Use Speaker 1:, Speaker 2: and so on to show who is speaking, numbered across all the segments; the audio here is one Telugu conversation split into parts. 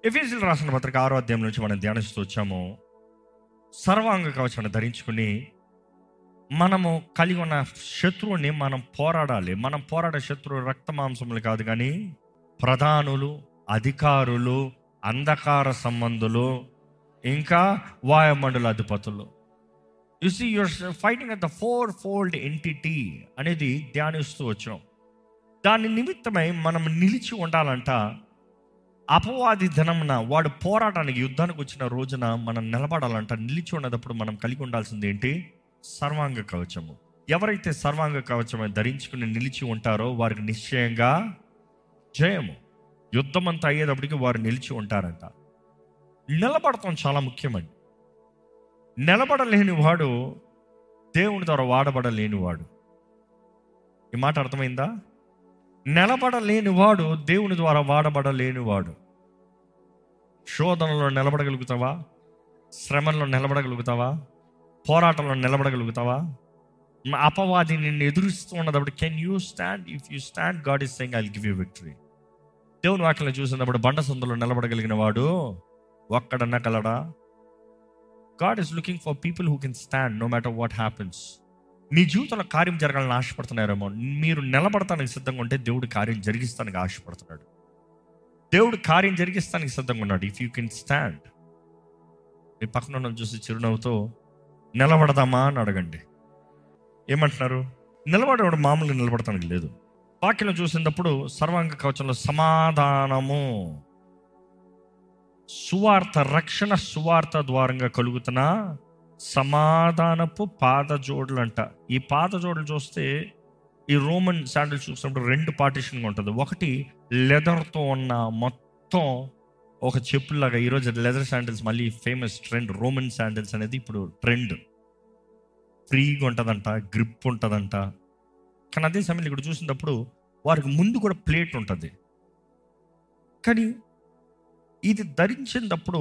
Speaker 1: ఎఫీసీలు రాసిన పత్రిక ఆరో అధ్యాయం నుంచి మనం ధ్యానిస్తూ వచ్చాము సర్వాంగ కవచాన్ని ధరించుకుని మనము కలిగి ఉన్న శత్రువుని మనం పోరాడాలి మనం పోరాడే శత్రువు రక్త మాంసములు కాదు కానీ ప్రధానులు అధికారులు అంధకార సంబంధులు ఇంకా వాయుమండల అధిపతులు you see your fighting at the four fold entity అనేది ధ్యానిస్తూ వచ్చాం దాని నిమిత్తమై మనం నిలిచి ఉండాలంట అపవాది ధనమున వాడు పోరాటానికి యుద్ధానికి వచ్చిన రోజున మనం నిలబడాలంట నిలిచి ఉన్నప్పుడు మనం కలిగి ఉండాల్సింది ఏంటి సర్వాంగ కవచము ఎవరైతే సర్వాంగ కవచం ధరించుకుని నిలిచి ఉంటారో వారికి నిశ్చయంగా జయము యుద్ధం అంతా అయ్యేటప్పటికి వారు నిలిచి ఉంటారంట నిలబడటం చాలా ముఖ్యమండి నిలబడలేని వాడు దేవుని ద్వారా వాడబడలేని వాడు ఈ మాట అర్థమైందా నిలబడలేని వాడు దేవుని ద్వారా వాడబడలేని వాడు శోధనలో నిలబడగలుగుతావా శ్రమల్లో నిలబడగలుగుతావా పోరాటంలో నిలబడగలుగుతావా మ- అపవాది నిన్ను ఎదురుస్తూ ఉన్నప్పుడు can you stand if you stand God is saying I give you victory దేవుని వాక్యం చూసినప్పుడు బండ సందులో నిలబడగలిగిన వాడు ఒక్కడన్నా కలడా God is looking for people who can stand no matter what happens మీ జీవితంలో కార్యం జరగాలని ఆశపడుతున్నారేమో మీరు నిలబడటానికి సిద్ధంగా ఉంటే దేవుడు కార్యం జరిగిస్తానికి ఆశపడుతున్నాడు దేవుడు కార్యం జరిగిస్తానికి సిద్ధంగా ఉన్నాడు ఇఫ్ యూ కెన్ స్టాండ్ మీ పక్కన ఉన్న వాళ్ళని చూసి చిరునవ్వుతో నిలబడదామా అని అడగండి ఏమంటున్నారు నిలబడేవాడు మామూలుగా నిలబడటానికి లేదు వాక్యం చూసినప్పుడు సర్వాంగ కవచంలో సమాధానము సువార్త రక్షణ సువార్త ద్వారంగా కలుగుతున్న సమాధానపు పాద జోడులు అంట ఈ పాద జోడులు చూస్తే ఈ రోమన్ శాండిల్ చూసినప్పుడు రెండు పార్టీషన్గా ఉంటుంది ఒకటి లెదర్తో ఉన్న మొత్తం ఒక చెప్పులాగా ఈరోజు లెదర్ శాండిల్స్ మళ్ళీ ఫేమస్ ట్రెండ్ రోమన్ శాండిల్స్ అనేది ఇప్పుడు ట్రెండ్ ఫ్రీగా ఉంటుందంట గ్రిప్ ఉంటుందంట కానీ అదే సమయంలో ఇక్కడ చూసినప్పుడు వారికి ముందు కూడా ప్లేట్ ఉంటుంది కానీ ఇది ధరించినప్పుడు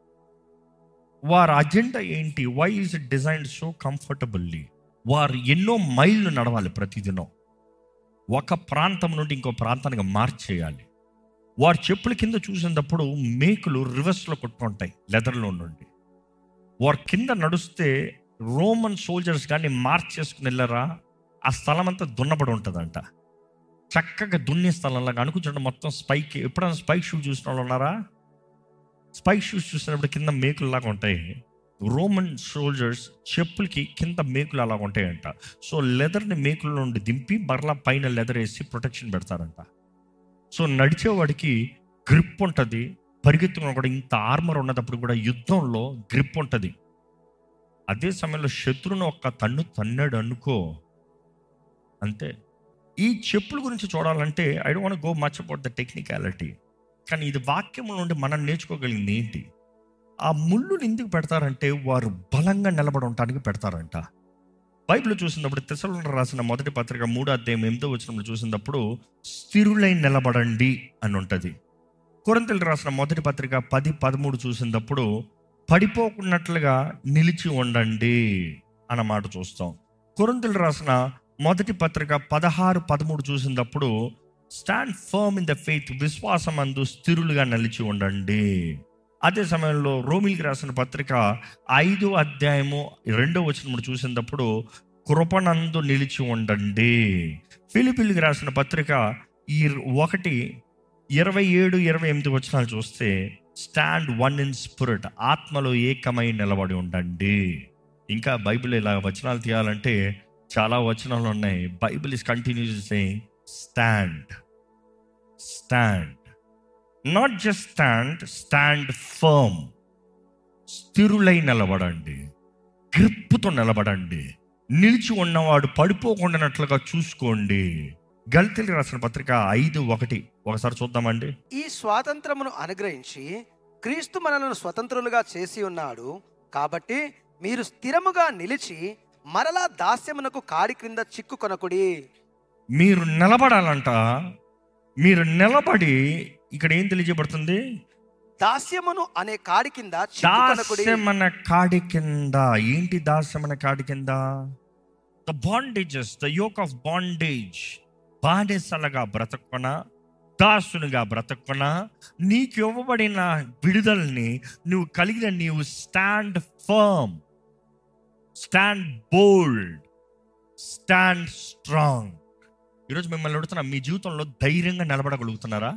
Speaker 1: వారి అజెండా ఏంటి why is it design so comfortably వారు ఎన్నో మైళ్ళు నడవాలి ప్రతిదినం ఒక ప్రాంతం నుండి ఇంకో ప్రాంతానికి మార్చేయాలి వారి చెప్పుల కింద చూసినప్పుడు మేకులు రివర్స్లో కొట్టుకుంటాయి లెదర్లో నుండి వారు కింద నడుస్తే రోమన్ సోల్జర్స్ కానీ మార్చ్ చేసుకుని వెళ్ళారా ఆ స్థలం అంతా దున్నబడి ఉంటుందంట చక్కగా దున్నే స్థలంలాగా అనుకుంటుంటే మొత్తం స్పైక్ ఎప్పుడైనా స్పైక్ షూ చూసిన వాళ్ళు ఉన్నారా స్పైక్ షూస్ చూసినప్పుడు కింద మేకుల్లాగా ఉంటాయి రోమన్ సోల్జర్స్ చెప్పులకి కింద మేకులు అలాగ ఉంటాయంట సో లెదర్ని మేకుల నుండి దింపి మరలా పైన లెదర్ వేసి ప్రొటెక్షన్ పెడతారంట సో నడిచేవాడికి గ్రిప్ ఉంటుంది పరిగెత్తుకున్న కూడా ఇంత ఆర్మర్ ఉన్నప్పుడు కూడా యుద్ధంలో గ్రిప్ ఉంటుంది అదే సమయంలో శత్రువును ఒక్క తన్ను తన్నాడు అనుకో అంతే ఈ చెప్పుల గురించి చూడాలంటే I don't go much about the technicality కానీ ఇది వాక్యం నుండి మనం నేర్చుకోగలిగింది ఏంటి ఆ ముళ్ళుని ఎందుకు పెడతారంటే వారు బలంగా నిలబడి ఉండటానికి పెడతారంట బైబిల్ చూసినప్పుడు తెసలు రాసిన మొదటి పత్రిక మూడో అధ్యాయం ఎనిమిదో వచ్చినప్పుడు చూసినప్పుడు స్థిరులై నిలబడండి అని ఉంటుంది కొరంతలు రాసిన మొదటి పత్రిక పది పదమూడు చూసినప్పుడు పడిపోకున్నట్లుగా నిలిచి ఉండండి అన్న మాట చూస్తాం కొరంతలు రాసిన మొదటి పత్రిక పదహారు పదమూడు చూసినప్పుడు stand firm in the faith విశ్వాసం అందు స్థిరులుగా నిలిచి ఉండండి అదే సమయంలో రోమిల్కి రాసిన పత్రిక ఐదో అధ్యాయము రెండో వచ్చినప్పుడు చూసినప్పుడు కృపనందు నిలిచి ఉండండి ఫిలిపిల్కి రాసిన పత్రిక ఈ ఒకటి ఇరవై ఏడు ఇరవై ఎనిమిది వచనాలు చూస్తే స్టాండ్ వన్ ఇన్ స్పిరిట్ ఆత్మలో ఏకమై నిలబడి ఉండండి ఇంకా బైబిల్ ఇలా వచనాలు తీయాలంటే చాలా వచనాలు ఉన్నాయి Bible is continues saying stand stand not just stand stand firm స్థిరులై నిలబడండి గ్రిప్పుతో నిలబడండి నిలిచి ఉన్నవాడు పడిపోకుండానట్లుగా చూసుకోండి గల్తీలు రాసిన పత్రిక ఐదు ఒకటి ఒకసారి చూద్దామండి
Speaker 2: ఈ స్వాతంత్రమును అనుగ్రహించి క్రీస్తు మనలను స్వతంత్రులుగా చేసి ఉన్నాడు కాబట్టి మీరు స్థిరముగా నిలిచి మరలా దాస్యమునకు కాడి క్రింద చిక్కుకొనకుడి
Speaker 1: మీరు నిలబడాలంట మీరు నిలబడి ఇక్కడ ఏం తెలియజేయబడుతుంది
Speaker 2: దాస్యమును అనే కాడి కింద చిక్కుకొనకుడి
Speaker 1: దాస్యమన కాడి కింద ఏంటి దాస్యమన కాడి కింద the bondages the yoke of bondage బానిసలుగా బ్రతకొన దాసునిగా బ్రతకున్నా నీకు ఇవ్వబడిన విడుదలని నువ్వు కలిగిన నీవు stand firm stand bold stand strong ఈరోజు మిమ్మల్ని అడుగుతున్నా మీ జీవితంలో ధైర్యంగా నిలబడగలుగుతున్నారా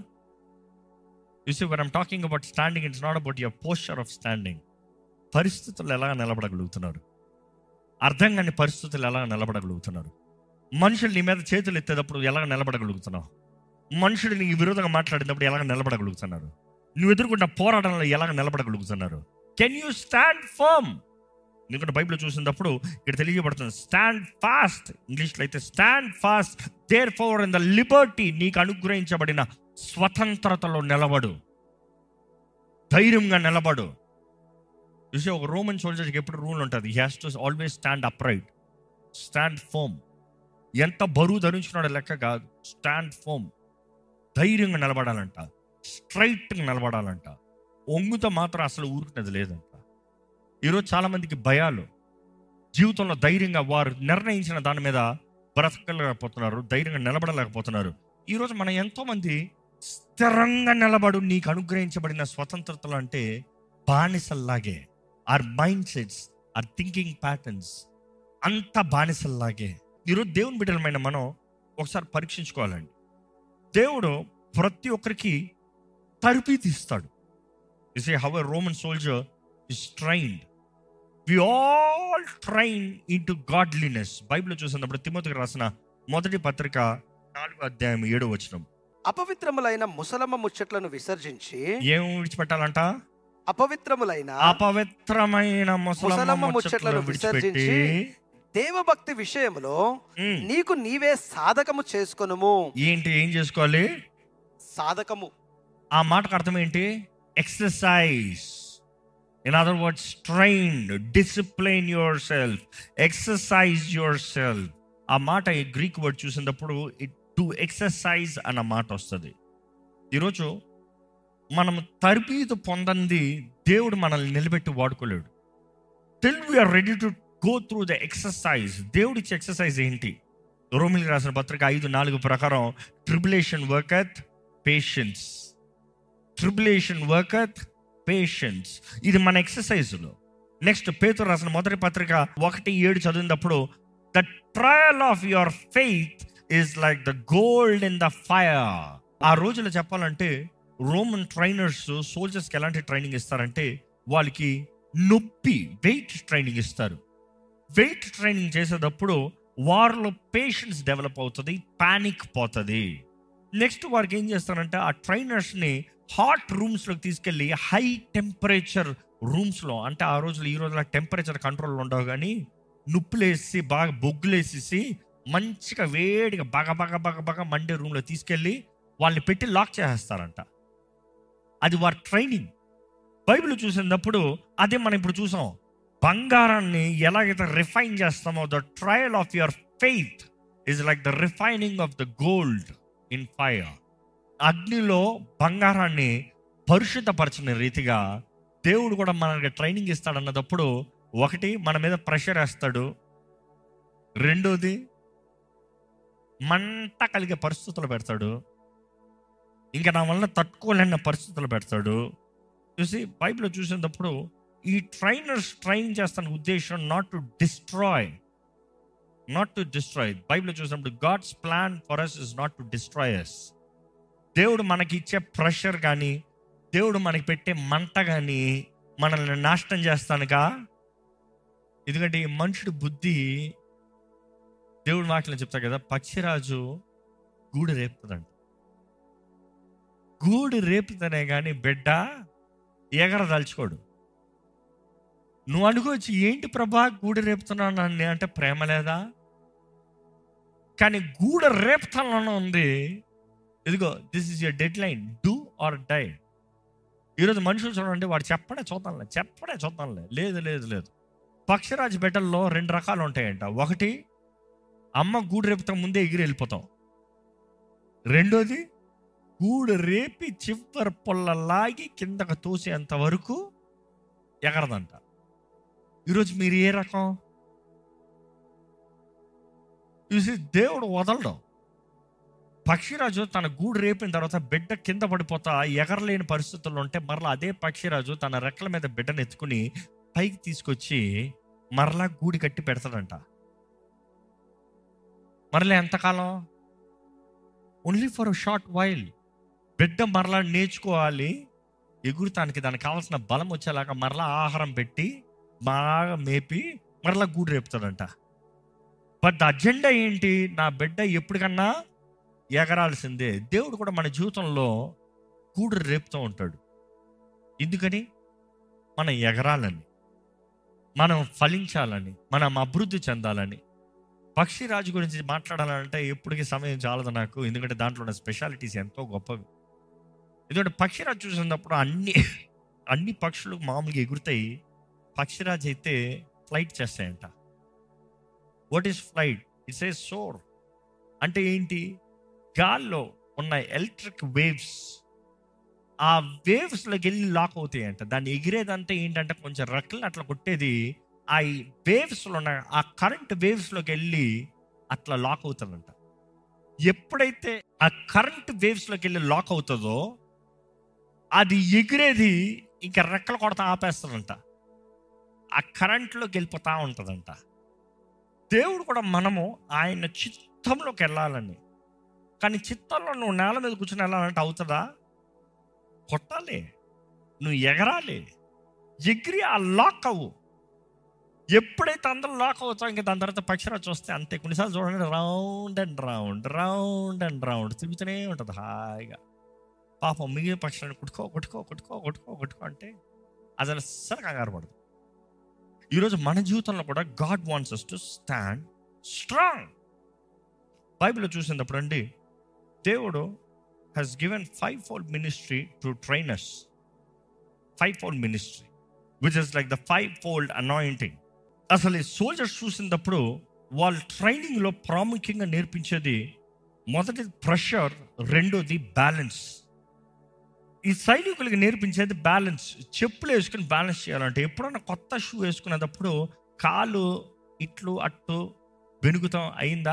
Speaker 1: you see where I'm talking about standing it's not about your posture of standing పరిస్థితులు ఎలా నిలబడగలుగుతున్నారు అర్థం కాని పరిస్థితులు ఎలా నిలబడగలుగుతున్నారు మనుషులు నీ మీద చేతులు ఎత్తేటప్పుడు ఎలా నిలబడగలుగుతున్నావు మనుషులు నీకు విరోధంగా మాట్లాడినప్పుడు ఎలా నిలబడగలుగుతున్నారు నువ్వు ఎదుర్కొన్న పోరాటంలో ఎలా నిలబడగలుగుతున్నారు కెన్ యూ స్టాండ్ ఫర్మ్ ఎందుకంటే బైబిల్ చూసినప్పుడు ఇక్కడ తెలియబడుతుంది స్టాండ్ ఫాస్ట్ ఇంగ్లీష్లో అయితే stand fast therefore in the liberty నీకు అనుగ్రహించబడిన స్వతంత్రతలో నిలబడు ధైర్యంగా నిలబడు చూసి ఒక రోమన్ సోల్జర్కి ఎప్పుడు రూల్ ఉంటుంది he has to always stand up right stand firm ఎంత బరువు ధరించుకున్నాడో లెక్క కాదు స్టాండ్ ఫోమ్ ధైర్యంగా నిలబడాలంట స్ట్రైట్గా నిలబడాలంట ఒంగుతో మాత్రం అసలు ఊరుకునేది లేదంట ఈరోజు చాలా మందికి భయాలు జీవితంలో ధైర్యంగా వారు నిర్ణయించిన దాని మీద బ్రతకలేకపోతున్నారు ధైర్యంగా నిలబడలేకపోతున్నారు ఈరోజు మనం ఎంతో మంది స్థిరంగా నిలబడు నీకు అనుగ్రహించబడిన స్వతంత్రతలు అంటే బానిసల్లాగే our mindsets our thinking patterns అంత బానిసల్లాగే ఈరోజు దేవుని బిడ్డలమైన మనం ఒకసారి పరీక్షించుకోవాలండి దేవుడు ప్రతి ఒక్కరికి తరిపి తీస్తాడు is a how a Roman soldier is trained we all train into godliness Bible చూసినప్పుడు తిమ్మతికి రాసిన మొదటి పత్రిక నాలుగో అధ్యాయం ఏడో వచనం
Speaker 2: అపవిత్రములైన ముసలమ్మ ముచ్చట్లను విసర్జించి
Speaker 1: ఏం విడిచిపెట్టాలంట
Speaker 2: అపవిత్రములైన
Speaker 1: అపవిత్రమైన ముసలమ్మ
Speaker 2: ముసలమ్మ
Speaker 1: ముచ్చట్లను
Speaker 2: ముచ్చట్లను
Speaker 1: విడిచిపెట్టి
Speaker 2: విసర్జించి దేవభక్తి విషయంలో
Speaker 1: ఉమ్,
Speaker 2: నీకు నీవే సాధకము చేసుకొనుము
Speaker 1: ఏంటి ఏం చేసుకోవాలి
Speaker 2: సాధకము
Speaker 1: ఆ మాటకు అర్థం ఏంటి exercise in other words trained discipline yourself exercise yourself ఆ మాట ఈ గ్రీక్ వర్డ్ చూసినప్పుడు ఇట్ టు ఎక్సర్సైజ్ అన్న మాట వస్తుంది ఈరోజు మనం తరబీదు పొందంది దేవుడు మనల్ని నిలబెట్టి వాడుకోలేడు till we are ready to go through the exercise దేవుడిచ్చే ఎక్సర్సైజ్ ఏంటి రోమిలి రాసిన పత్రిక ఐదు నాలుగు ప్రకారం tribulation worketh patience tribulation worketh patience ఇది మన ఎక్సర్సైజ్లో నెక్స్ట్ పేతురు రాసిన మొదటి పత్రిక ఒకటి ఏడు చదివినప్పుడు the trial of your faith is like the gold in the fire ఆ రోజులో చెప్పాలంటే రోమన్ ట్రైనర్స్ సోల్జర్స్కి ఎలాంటి ట్రైనింగ్ ఇస్తారంటే వాళ్ళకి నొప్పి వెయిట్ ట్రైనింగ్ ఇస్తారు వెయిట్ ట్రైనింగ్ చేసేటప్పుడు వారిలో పేషెన్స్ డెవలప్ అవుతుంది పానిక్ పోతుంది నెక్స్ట్ వారికి ఏం చేస్తారంటే ఆ ట్రైనర్స్ని హాట్ రూమ్స్లోకి తీసుకెళ్ళి హై టెంపరేచర్ రూమ్స్లో అంటే ఆ రోజులు ఈ రోజుల టెంపరేచర్ కంట్రోల్ ఉండవు కానీ నుప్పులేసి బాగా బొగ్గులేసేసి మంచిగా వేడిగా బాగా బాగా బాగా బాగా మండే రూమ్లో తీసుకెళ్ళి వాళ్ళని పెట్టి లాక్ చేసేస్తారంట అది వారి ట్రైనింగ్ బైబిల్ చూసినప్పుడు అదే మనం ఇప్పుడు చూసాం బంగారాన్ని ఎలాగైతే రిఫైన్ చేస్తామో the trial of your faith is like the refining of the gold in fire అగ్నిలో బంగారాన్ని పరిశుద్ధపరచిన రీతిగా దేవుడు కూడా మనకి ట్రైనింగ్ ఇస్తాడు అన్నదప్పుడు ఒకటి మన మీద ప్రెషర్ వేస్తాడు రెండోది మంట కలిగే పరిస్థితులు పెడతాడు ఇంకా నా వల్ల తట్టుకోలేని పరిస్థితులు పెడతాడు చూసి బైబిల్లో చూసినప్పుడు ఈ ట్రైనర్స్ ట్రైన్ చేస్తున్న ఉద్దేశం not to destroy not to destroy బైబిల్లో చూసినప్పుడు God's plan for us is not to destroy us దేవుడు మనకి ఇచ్చే ప్రెషర్ కానీ దేవుడు మనకి పెట్టే మంట కానీ మనల్ని నాశనం చేస్తానుగా ఎందుకంటే ఈ మనుషుడి బుద్ధి దేవుడు మాటలు చెప్తా కదా పక్షిరాజు గూడు రేపుతుందంట గూడు రేపుతనే కానీ బిడ్డ ఎగరదలుచుకోడు నువ్వు అనుకోవచ్చు ఏంటి ప్రభా గూడు రేపుతున్నావు నన్ను అంటే ప్రేమ లేదా కానీ గూడ రేపుతనంలో ఉంది ఇదిగో this is your deadline do or die ఈరోజు మనుషులు చూడండి వాడు చెప్పడే చూద్దాంలే చెప్పడే చూద్దాంలే లేదు లేదు లేదు పక్షిరాజు బిడ్డల్లో రెండు రకాలు ఉంటాయంట ఒకటి అమ్మ గూడు రేపుతా ముందే ఎగిరి వెళ్ళిపోతాం రెండోది గూడు రేపి చివరి పొల్ల లాగి కిందకు తోసేంత వరకు ఎగరదంట ఈరోజు మీరు ఏ రకం చూసి దేవుడు వదలడం పక్షిరాజు తన గూడు రేపిన తర్వాత బిడ్డ కింద పడిపోతా ఎగరలేని పరిస్థితుల్లో ఉంటే మరలా అదే పక్షిరాజు తన రెక్కల మీద బిడ్డను ఎత్తుకుని పైకి తీసుకొచ్చి మరలా గూడి కట్టి పెడతాడంట మరలా ఎంతకాలం ఓన్లీ ఫర్ షార్ట్ వైల్ బిడ్డ మరలా నేర్చుకోవాలి ఎగురుతానికి దానికి కావాల్సిన బలం వచ్చేలాగా మరలా ఆహారం పెట్టి బాగా మేపి మరలా గూడు రేపుతాడంట బట్ అజెండా ఏంటి నా బిడ్డ ఎప్పటికన్నా ఎగరాల్సిందే దేవుడు కూడా మన జీవితంలో గూడు రేపుతూ ఉంటాడు ఎందుకని మనం ఎగరాలని మనం ఫలించాలని మనం అభివృద్ధి చెందాలని పక్షిరాజు గురించి మాట్లాడాలంటే ఎప్పటికీ సమయం చాలదు నాకు ఎందుకంటే దాంట్లో ఉన్న స్పెషాలిటీస్ ఎంతో గొప్పవి ఎందుకంటే పక్షిరాజు చూసినప్పుడు అన్ని అన్ని పక్షులు మామూలుగా ఎగురుతాయి పక్షిరాజు అయితే ఫ్లైట్ చేస్తాయంట what is flight it's a soar అంటే ఏంటి గాల్లో ఉన్న ఎలక్ట్రిక్ వేవ్స్ ఆ వేవ్స్లోకి వెళ్ళి లాక్ అవుతాయంట దాన్ని ఎగిరేదంతా ఏంటంటే కొంచెం రెక్కలు అట్లా కొట్టేది ఆ వేవ్స్లో ఉన్న ఆ కరెంట్ వేవ్స్లోకి వెళ్ళి అట్లా లాక్ అవుతుందంట ఎప్పుడైతే ఆ కరెంట్ వేవ్స్లోకి వెళ్ళి లాక్ అవుతుందో అది ఎగిరేది ఇంకా రెక్కలు కొడతా ఆపేస్తుందంట ఆ కరెంట్లోకి వెళ్ళిపోతా ఉంటుందంట దేవుడు కూడా మనము ఆయన చిత్తంలోకి వెళ్ళాలని కానీ చిత్తంలో నువ్వు నేల మీద కూర్చొని వెళ్ళాలంటే అవుతుందా కొట్టాలి నువ్వు ఎగరాలి ఎగిరి ఆ లాక్ అవ్వు ఎప్పుడైతే అందరూ లాక్ అవుతావు ఇంకా దాని తర్వాత పక్షిరాజు వస్తే అంతే కొన్నిసార్లు చూడండి round and round round and round తిరుగుతూనే ఉంటుంది హాయిగా పాపం మిగిలిన పక్షులను కొట్టుకో కొట్టుకో కొట్టుకో కొట్టుకో కొట్టుకో అంటే అది అసలు కంగారు పడదు ఈరోజు మన జీవితంలో కూడా God wants us to stand strong బైబిల్లో చూసినప్పుడు అండి దేవుడు has given five fold ministry to trainers five fold ministry which is like the five fold anointing అసలు ఈ సోల్జర్స్ చూసినప్పుడు వాళ్ళ ట్రైనింగ్లో ప్రాముఖ్యంగా నేర్పించేది మొదటి ప్రెషర్ రెండోది బ్యాలెన్స్ ఈ సైనికులకి నేర్పించేది బ్యాలెన్స్ చెప్పులు వేసుకుని బ్యాలెన్స్ చేయాలంటే ఎప్పుడైనా కొత్త షూ వేసుకునేటప్పుడు కాలు ఇట్లు అట్టు వెనుగుతాం అయిందా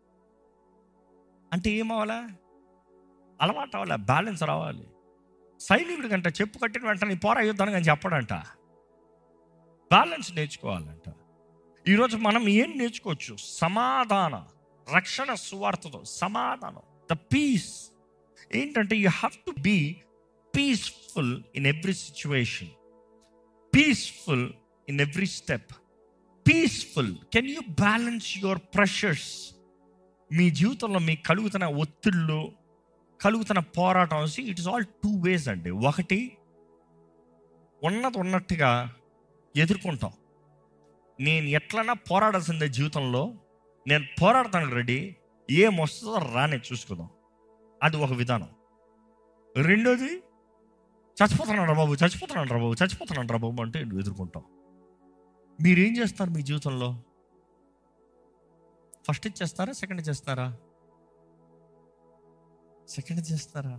Speaker 1: అంటే ఏమవ్వాలా అలవాటు అవ్వాలా బ్యాలెన్స్ రావాలి సైనికుడి కంట చెప్పు కట్టిన వెంటనే పోరా యుద్ధానికి అని చెప్పడంట బ్యాలెన్స్ నేర్చుకోవాలంట ఈరోజు మనం ఏం నేర్చుకోవచ్చు సమాధాన రక్షణ సువార్తతో సమాధానం ద పీస్ ఏంటంటే you have to be peaceful in every situation peaceful in every step peaceful can you balance your pressures మీ జీవితంలో మీకు కలుగుతున్న ఒత్తిళ్ళు కలుగుతున్న పోరాటం ఇట్స్ ఆల్ టూ వేస్ అండి ఒకటి ఉన్నది ఉన్నట్టుగా ఎదుర్కొంటాం నేను ఎట్లన్నా పోరాడాల్సిందే జీవితంలో నేను పోరాడతాను రెడీ ఏం వస్తుందో రానే చూసుకుందాం అది ఒక విధానం రెండోది చచ్చిపోతున్నాను రా బాబు చచ్చిపోతున్నాను రా బాబు చచ్చిపోతున్నాను రా బాబు అంటే ఎదుర్కొంటాం మీరేం చేస్తారు మీ జీవితంలో ఫస్ట్ చేస్తారా సెకండ్ చేస్తారా సెకండ్ చేస్తారా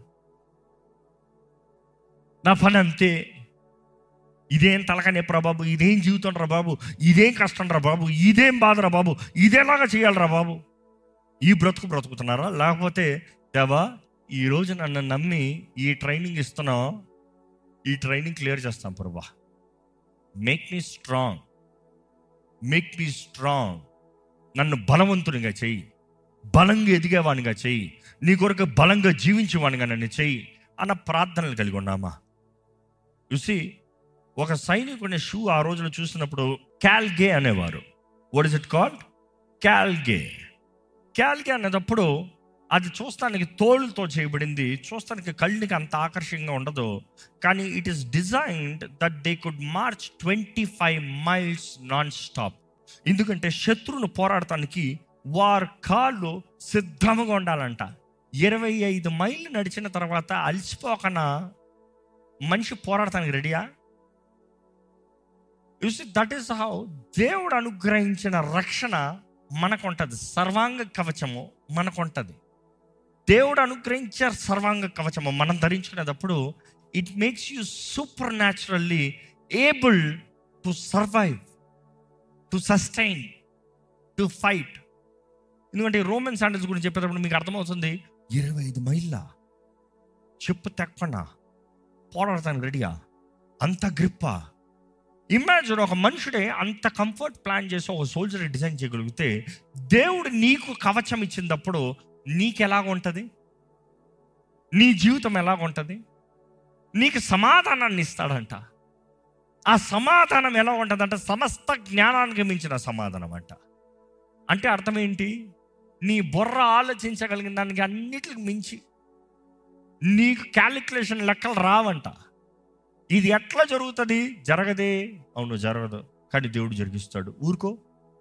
Speaker 1: నా పని అంతే ఇదేం తలకనే రా బాబు ఇదేం జీవితం రా బాబు ఇదేం కష్టం రా బాబు ఇదేం బాధ రా బాబు ఇదేలాగా చేయాలరా బాబు ఈ బ్రతుకు బ్రతుకుతున్నారా లేకపోతే దేవా ఈరోజు నన్ను నమ్మి ఈ ట్రైనింగ్ ఇస్తున్నావు ఈ ట్రైనింగ్ క్లియర్ చేస్తాం ప్రభా make me strong make me strong నన్ను బలవంతునిగా చెయ్యి బలంగా ఎదిగేవానిగా చెయ్యి నీ కొరకు బలంగా జీవించేవానిగా నన్ను చెయ్యి అన్న ప్రార్థనలు కలిగి ఉన్నామా చూసి ఒక సైనికుని షూ ఆ రోజున చూసినప్పుడు క్యాల్గే అనేవారు వాట్ ఇస్ ఇట్ కాల్డ్ క్యాల్గే క్యాల్గే అనేటప్పుడు అది చూస్తానికి తోలుతో చేయబడింది చూస్తానికి కళ్ళకి అంత ఆకర్షణీయంగా ఉండదు కానీ it is designed that they could march twenty five miles non stop ఎందుకంటే శత్రువును పోరాడటానికి వారి కాళ్ళు సిద్ధంగా ఉండాలంట ఇరవై ఐదు మైళ్ళు నడిచిన తర్వాత అలసిపోకనా మనిషి పోరాడటానికి రెడీయా యూసి దట్ ఈస్ హౌ దేవుడు అనుగ్రహించిన రక్షణ మనకుంటది సర్వాంగ కవచము మనకుంటది దేవుడు అనుగ్రహించే సర్వాంగ కవచము మనం ధరించుకునేటప్పుడు it makes you super naturally able to survive to sustain to fight ఎందుకంటే రోమన్ శాండల్స్ గురించి చెప్పేటప్పుడు మీకు అర్థమవుతుంది ఇరవై ఐదు మైళ్ళ చెప్పు తెక్కన్నా పోరాడటానికి రెడీయా అంత గ్రిప్పా ఇమాజిన్ ఒక మనుషుడే అంత కంఫర్ట్ ప్లాన్ చేసి ఒక సోల్జర్ డిజైన్ చేయగలిగితే దేవుడు నీకు కవచం ఇచ్చినప్పుడు నీకు ఎలాగ ఉంటుంది నీ జీవితం ఎలాగ ఉంటుంది నీకు సమాధానాన్ని ఇస్తాడంట ఆ సమాధానం ఎలా ఉంటుందంటే సమస్త జ్ఞానానికి మించిన సమాధానం అంట అంటే అర్థం ఏంటి నీ బుర్ర ఆలోచించగలిగిన దానికి అన్నిటికి మించి నీకు క్యాలిక్యులేషన్ లెక్కలు రావంట ఇది ఎట్లా జరుగుతుంది జరగదే అవును జరగదు కానీ దేవుడు జరిగిస్తాడు ఊరుకో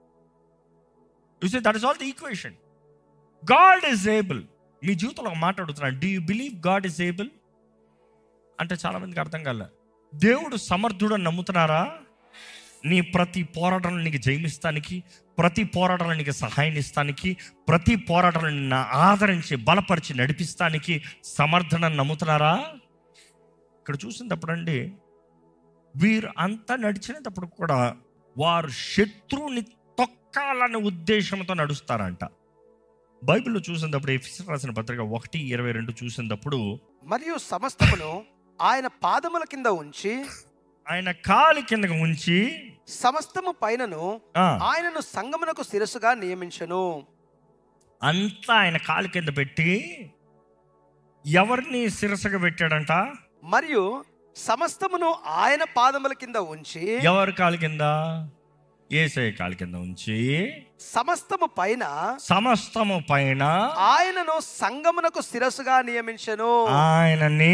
Speaker 1: that is all the equation God is able మీ జీవితంలో ఒక మాట అడుగుతున్నాను do you believe God is able అంటే చాలా మందికి అర్థం కాలే దేవుడు సమర్థుడు అని నమ్ముతున్నారా నీ ప్రతి పోరాటంలో నీకు జయమిస్తానికి ప్రతి పోరాటంలో నీకు సహాయం ఇస్తానికి ప్రతి పోరాటంలో నిన్ను ఆదరించి బలపరిచి నడిపిస్తానికి సమర్థనని నమ్ముతున్నారా ఇక్కడ చూసినప్పుడు అండి వీరు అంతా నడిచినప్పుడు కూడా వారు శత్రువుని తొక్కాలనే ఉద్దేశంతో నడుస్తారంట బైబిల్లో చూసినప్పుడు ఎఫిసర్ రాసిన పత్రిక ఒకటి ఇరవై రెండు చూసినప్పుడు
Speaker 2: మరియు సమస్తమును ఆయన పాదముల కింద ఉంచి
Speaker 1: ఆయన కాలి కిందకు ఉంచి
Speaker 2: సమస్తము పైనను
Speaker 1: ఆ,
Speaker 2: ఆయనను సంగమునకు శిరస్సుగా నియమించను
Speaker 1: అంతా ఆయన కాలి కింద పెట్టి ఎవరిని శిరసగా పెట్టాడంట
Speaker 2: మరియు సమస్తమును ఆయన పాదముల కింద ఉంచి
Speaker 1: ఎవరి కాలి కింద ఏసై కాలి కింద ఉంచి
Speaker 2: సమస్తము పైన
Speaker 1: సమస్తము పైన
Speaker 2: ఆయనను సంగమునకు శిరస్సుగా నియమించను
Speaker 1: ఆయనని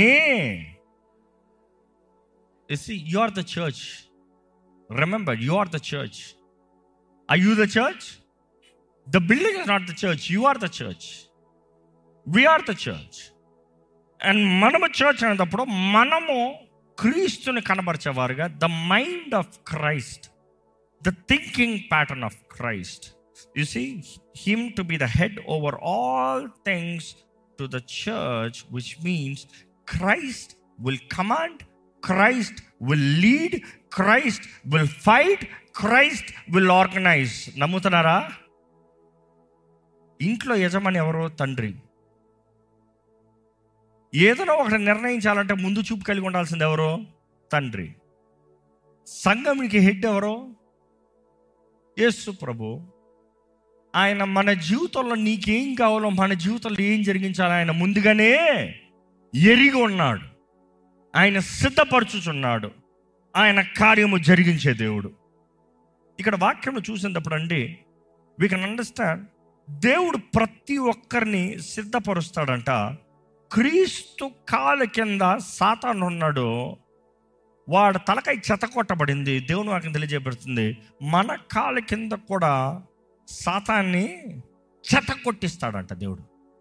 Speaker 1: you are the church remember you are the church I you the church the building is not the church you are the church are the church and మనము చర్చ్ అనేటప్పుడు మనము క్రీస్తుని కనబరిచేవారుగా the mind of Christ the thinking pattern of Christ you see him to be the head over all things to the church which means Christ will command Christ will lead Christ will fight Christ will organise నమ్ముతున్నారా ఇంట్లో యజమాని ఎవరో తండ్రి ఏదైనా ఒకటి నిర్ణయించాలంటే ముందు చూపు కలిగి ఉండాల్సింది ఎవరో తండ్రి సంఘంకి హెడ్ ఎవరో యేసు ప్రభు ఆయన మన జీవితంలో నీకేం కావాలో మన జీవితంలో ఏం జరిగించాలో ఆయన ముందుగానే ఎరిగి ఉన్నాడు ఆయన సిద్ధపరచుచున్నాడు ఆయన కార్యము జరిగించే దేవుడు ఇక్కడ వాక్యము చూసినప్పుడు అండి వీ కెన్ అండర్స్టాండ్ దేవుడు ప్రతి ఒక్కరిని సిద్ధపరుస్తాడంట క్రీస్తు కాల కింద సాతాను ఉన్నాడు వాడు తలకాయ చెతకొట్టబడింది దేవుని వాక్యం తెలియజేయబడుతుంది మన కాళ్ళ కింద కూడా సాతాన్ని చెత కొట్టిస్తాడంట దేవుడు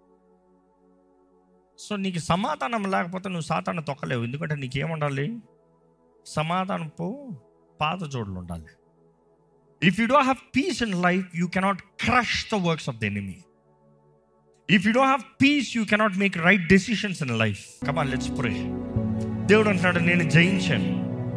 Speaker 1: సో నీకు సమాధానం లేకపోతే నువ్వు సాతాన్ని తొక్కలేవు ఎందుకంటే నీకేముండాలి సమాధానపు పాత జోడులు ఉండాలి if you do have peace in life you cannot crush the works of the enemy if you do have peace you cannot make right decisions in life come on let's pray దేవుడు అంటున్నాడు నేను జయించాను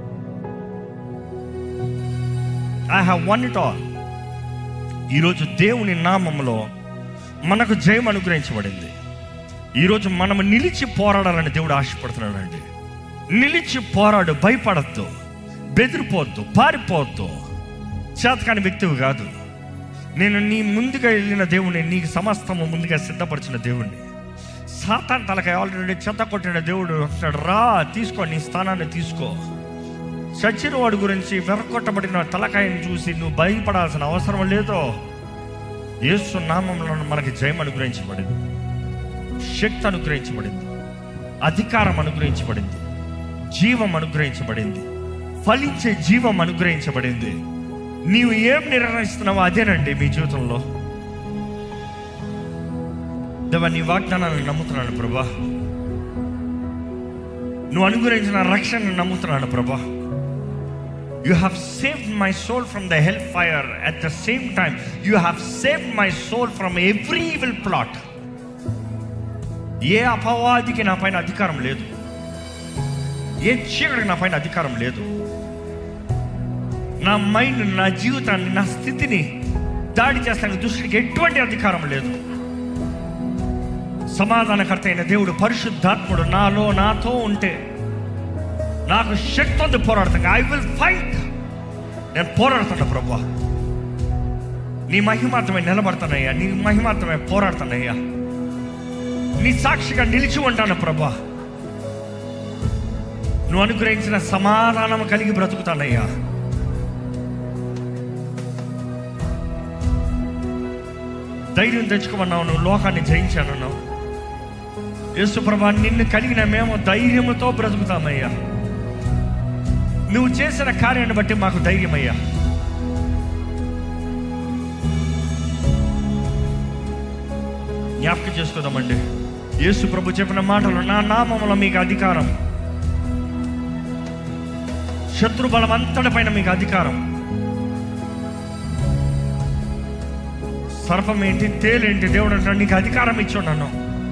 Speaker 1: I have won it all ఈరోజు దేవుని నామంలో మనకు జయం అనుగ్రహించబడింది ఈరోజు మనం నిలిచి పోరాడాలని దేవుడు ఆశపడుతున్నాడు అండి నిలిచి పోరాడు భయపడద్దు బెదిరిపోవద్దు పారిపోవద్దు చేతకాని వ్యక్తివి కాదు నేను నీ ముందుగా వెళ్ళిన దేవుణ్ణి నీకు సమస్తము ముందుగా సిద్ధపరిచిన దేవుణ్ణి సాతాన్ తలకాయ ఆల్రెడీ చెత్త కొట్టిన దేవుడు అంటాడు రా తీసుకో నీ స్థానాన్ని తీసుకో చచ్చిన వాడి గురించి వెరకొట్టబడిన తలకాయని చూసి నువ్వు భయపడాల్సిన అవసరం లేదో యేసు నామంలో మనకి జయం అనుగ్రహించబడింది శక్తి అనుగ్రహించబడింది అధికారం అనుగ్రహించబడింది జీవం అనుగ్రహించబడింది ఫలించే జీవం అనుగ్రహించబడింది నీవు ఏం నిర్ణయిస్తున్నావో అదేనండి మీ జీవితంలో దేవా నీ వాగ్దానాలను నమ్ముతున్నాను ప్రభా నువ్వు అనుగ్రహించిన రక్షణను నమ్ముతున్నాను ప్రభా you have saved my soul from the hell fire at the same time you have saved my soul from every evil plot ఏ అపవాదికి నా పైన అధికారం లేదు ఏ చీకటికి నా పైన అధికారం లేదు నా మైండ్ నా జీవితాన్ని నా స్థితిని దాడి చేస్తానికి దుష్టికి ఎటువంటి అధికారం లేదు సమాధానకర్త అయిన దేవుడు పరిశుద్ధాత్ముడు నాలో నాతో ఉంటే నాకు శక్తి ఉంది పోరాడతాను ఐ విల్ ఫైట్ నేను పోరాడుతున్నా ప్రభా నీ మహిమార్థమే నిలబడతానయ్యా నీ మహిమార్థమే పోరాడతానయ్యా నీ సాక్షిగా నిలిచి ఉంటాను ప్రభా నువ్వు అనుగ్రహించిన సమాధానం కలిగి బ్రతుకుతానయ్యా ధైర్యం తెచ్చుకోమన్నావు నువ్వు లోకాన్ని జయించానన్నావు యేసు ప్రభా నిన్ను కలిగిన మేము ధైర్యముతో బ్రతుకుతామయ్యా నువ్వు చేసిన కార్యాన్ని బట్టి మాకు ధైర్యమయ్యా జ్ఞాపకం చేసుకుందామండి యేసు ప్రభు చెప్పిన మాటలు నా నామములో మీకు అధికారం శత్రు బలం అంతటి పైన మీకు అధికారం సర్పం ఏంటి తేలేంటి దేవుడు అంటాడు నీకు అధికారం ఇచ్చున్నాను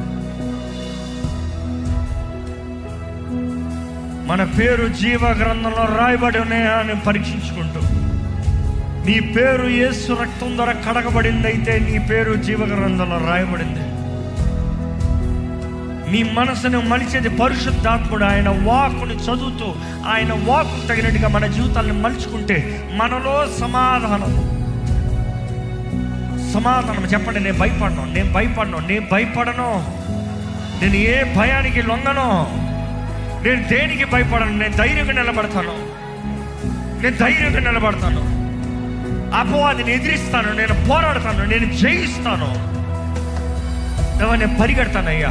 Speaker 1: మన పేరు జీవ గ్రంథంలో రాయబడి ఉన్నాయా అని పరీక్షించుకుంటూ నీ పేరు యేసు రక్తం ద్వారా కడగబడింది అయితే నీ పేరు జీవ గ్రంథంలో రాయబడింది నీ మనసును మలిచేది పరిశుద్ధాత్ముడు ఆయన వాక్కుని చదువుతూ ఆయన వాక్కు తగినట్టుగా మన జీవితాన్ని మలుచుకుంటే మనలో సమాధానం సమాధానం చెప్పండి నేను భయపడను నేను భయపడను నేను భయపడను నేను ఏ భయానికి లొంగను నేను దేనికి భయపడను నేను ధైర్యంగా నిలబడతాను నేను ధైర్యంగా నిలబడతాను అపవాదిని ఎదిరిస్తాను నేను పోరాడతాను నేను జయిస్తాను దేవా, నేను పరిగెడతానయ్యా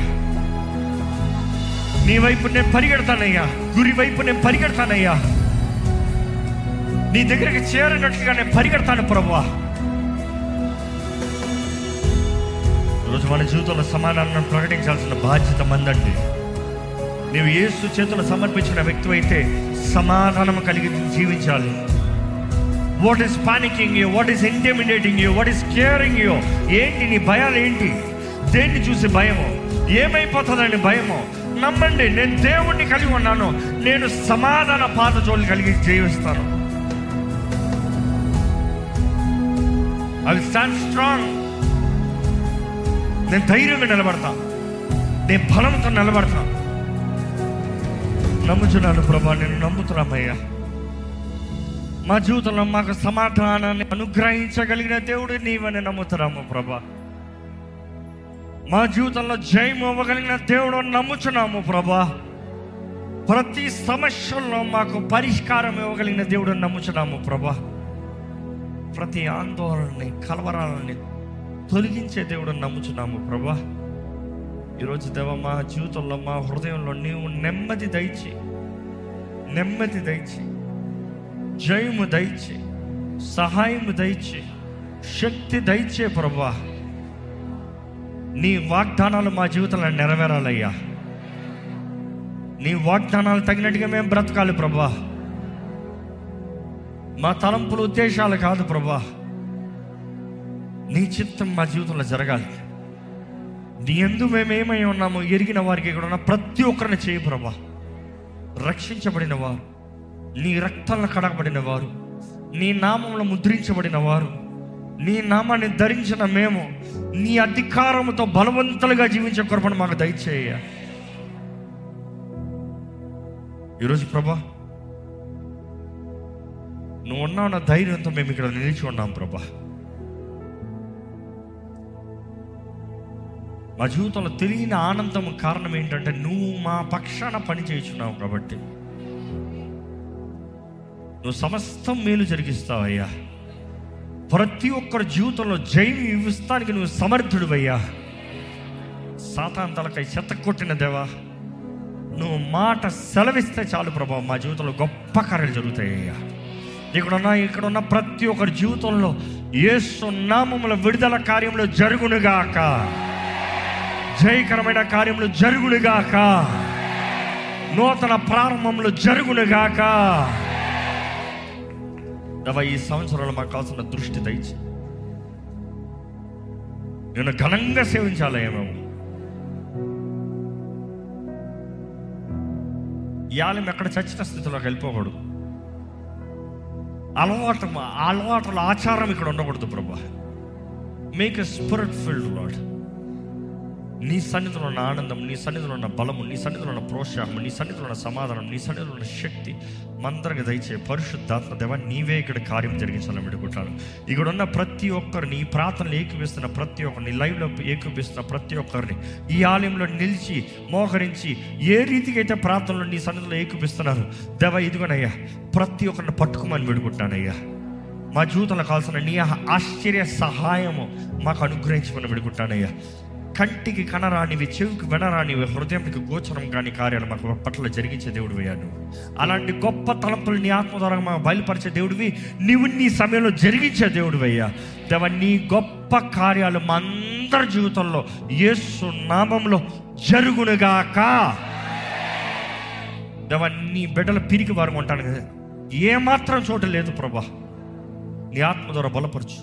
Speaker 1: నీ వైపు నేను పరిగెడతానయ్యా గురి వైపు నేను పరిగెడతానయ్యా నీ దగ్గరికి చేరినట్లుగా నేను పరిగెడతాను ప్రభా ఈరోజు మన జీవితంలో సమాధానం ప్రకటించాల్సిన బాధ్యత మందండి నీవు యేసు చేతులు సమర్పించిన వ్యక్తి అయితే సమాధానం కలిగి జీవించాలి what is panicking you what is intimidating you what is scaring you ఏంటి నీ భయాలు ఏంటి దేన్ని చూసి భయము ఏమైపోతుందని భయము నమ్మండి నేను దేవుణ్ణి కలిగి ఉన్నాను నేను సమాధాన పాత జోలు కలిగి జీవిస్తాను ఐ స్టాండ్ స్ట్రాంగ్ నేను ధైర్యంగా నిలబడతా నేను బలంతో నిలబడతా నమ్ముచున్నాను ప్రభా నేను నమ్ముతున్నామయ్యా మా జీవితంలో మాకు సమాధానాన్ని అనుగ్రహించగలిగిన దేవుడు నీవని నమ్ముతున్నాము ప్రభా మా జీవితంలో జయం ఇవ్వగలిగిన దేవుడు నమ్ముచున్నాము ప్రభా ప్రతి సమస్యల్లో మాకు పరిష్కారం ఇవ్వగలిగిన దేవుడు నమ్ముచున్నాము ప్రభా ప్రతి ఆందోళనని కలవరాలని తొలగించే దేవుడు నమ్ముచున్నాము ప్రభా ఈరోజు దేవ మా జీవితంలో మా హృదయంలో నీవు నెమ్మది దయచి నెమ్మది దయచి జయము దయచి సహాయము దయచి శక్తి దయచే ప్రభా నీ వాగ్దానాలు మా జీవితంలో నెరవేరాలయ్యా నీ వాగ్దానాలు తగినట్టుగా మేము బ్రతకాలి ప్రభా మా తలంపులు ఉద్దేశాలు కాదు ప్రభా నీ చిత్తం మా జీవితంలో జరగాలి నీ ఎందు మేమేమై ఉన్నామో ఎరిగిన వారికి ఇక్కడ ఉన్న ప్రతి ఒక్కరిని చేయి ప్రభా రక్షించబడిన వారు నీ రక్తంలో కడగబడిన వారు నీ నామంలో ముద్రించబడిన వారు నీ నామాన్ని ధరించిన మేము నీ అధికారముతో బలవంతులుగా జీవించే కృపను మాకు దయచేయ ఈరోజు ప్రభా నువ్వు ఉన్నావు నా ధైర్యంతో మేము ఇక్కడ నిలిచి ఉన్నాం ప్రభా మా జీవితంలో తెలియని ఆనందం కారణం ఏంటంటే నువ్వు మా పక్షాన పని చేయించున్నావు కాబట్టి నువ్వు సమస్తం మేలు జరిగిస్తావయ్యా ప్రతి ఒక్కరి జీవితంలో జయం ఇవ్వడానికి నువ్వు సమర్థుడువయ్యా సాతాంతలకై చెత్త కొట్టిన దేవా నువ్వు మాట సెలవిస్తే చాలు ప్రభా మా జీవితంలో గొప్ప కార్యాలు జరుగుతాయ్యా ఇక్కడున్న ఇక్కడున్న ప్రతి ఒక్కరి జీవితంలో యేసు నామముల విడుదల కార్యంలో జరుగునుగాక జయకరమైన కార్యములు జరుగునుగాక నూతన ప్రారంభంలో జరుగునుగాక దేవా ఈ సంవత్సరంలో మాకు కావాల్సిన దృష్టి దయచి నేను ఘనంగా సేవించాలయ్యా మేము ఇవాళ ఎక్కడ చచ్చిన స్థితిలోకి వెళ్ళిపోకూడదు అలవాటు అలవాటుల ఆచారం ఇక్కడ ఉండకూడదు ప్రభా make a spirit filled lad నీ సన్నిధిలో ఉన్న ఆనందం నీ సన్నిధిలో ఉన్న బలము నీ సన్నిధిలో ఉన్న ప్రోత్సాహం నీ సన్నిధిలో ఉన్న సమాధానం నీ సన్నిధిలో ఉన్న శక్తి మందరగా దయచే పరిశుద్ధాత్మ దేవ నీవే ఇక్కడ కార్యం జరిగించాలని పెట్టుకుంటాను ఇక్కడ ఉన్న ప్రతి ఒక్కరిని ఈ ప్రార్థనలు ఏకీపిస్తున్న ప్రతి ఒక్కరిని లైవ్లో ఏకీపిస్తున్న ప్రతి ఒక్కరిని ఈ ఆలయంలో నిలిచి మోకరించి ఏ రీతికి అయితే ప్రార్థనలు నీ సన్నిధిలో ఏకీపిస్తున్నారు దేవ ఇదిగోనయ్యా ప్రతి ఒక్కరిని పట్టుకోమని పెడుకుంటానయ్యా మా జీవితంలో కావాల్సిన నీ ఆశ్చర్య సహాయము మాకు అనుగ్రహించమని పెడుకుంటానయ్యా కంటికి కనరానివి చెవికి వినరానివి హృదయంకి గోచరం కాని కార్యాలు మాకు పట్ల జరిగించే దేవుడు నువ్వు అలాంటి గొప్ప తలంపులు నీ ఆత్మ ద్వారా మాకు బయలుపరిచే దేవుడివి నీవు నీ సమయంలో జరిగించే దేవుడు అయ్యా దేవ నీ గొప్ప కార్యాలు మా అందరి జీవితంలో యేసు నామంలో జరుగునుగాక దేవ నీ బిడ్డల పిరికి వారు ఉంటాను కదా ఏమాత్రం చోటు లేదు ప్రభా నీ ఆత్మ ద్వారా బలపరచు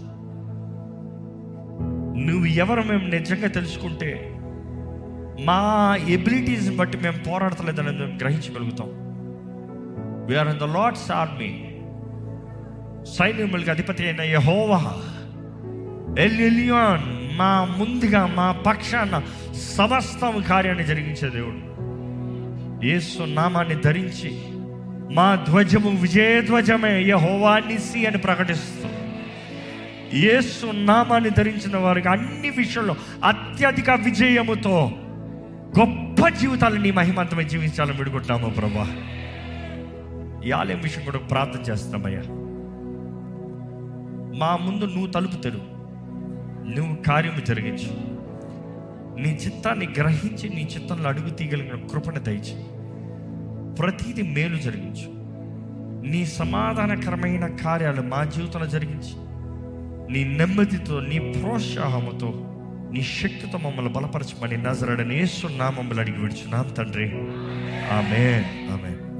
Speaker 1: నువ్వు ఎవరు మేము నిజంగా తెలుసుకుంటే మా ఎబిలిటీస్ బట్టి మేము పోరాడతలేదని మేము గ్రహించగలుగుతాం we are in the Lord's army సైన్యములకి అధిపతి అయిన యహోవా ఎల్యులియాన్ మా ముందుగా మా పక్షాన సమస్తం కార్యాన్ని జరిగించే దేవుడు యేసు నామాన్ని ధరించి మా ధ్వజము విజయధ్వజమే యహోవా నిసి అని ప్రకటిస్తూ యేసు నామాన్ని ధరించిన వారికి అన్ని విషయంలో అత్యధిక విజయముతో గొప్ప జీవితాలు నీ మహిమంతమై జీవించాలని విడుకుంటున్నాము ప్రభా ఈ ఆలయం విషయం కూడా ప్రార్థన చేస్తున్నామయ్యా మా ముందు నువ్వు తలుపు తెరువు నువ్వు కార్యము జరిగించు నీ చిత్తాన్ని గ్రహించి నీ చిత్తంలో అడుగు తీయగలిగిన కృపణ దయచి ప్రతిదీ మేలు జరిగించు నీ సమాధానకరమైన కార్యాలు మా జీవితంలో జరిగించి నీ నెమ్మదితో నీ ప్రోత్సాహముతో నీ శక్తితో మమ్మల్ని బలపరచమని నజరడని ఏసు నామమ్మలు అడిగి విడుచున్నాం తండ్రి ఆమె ఆమె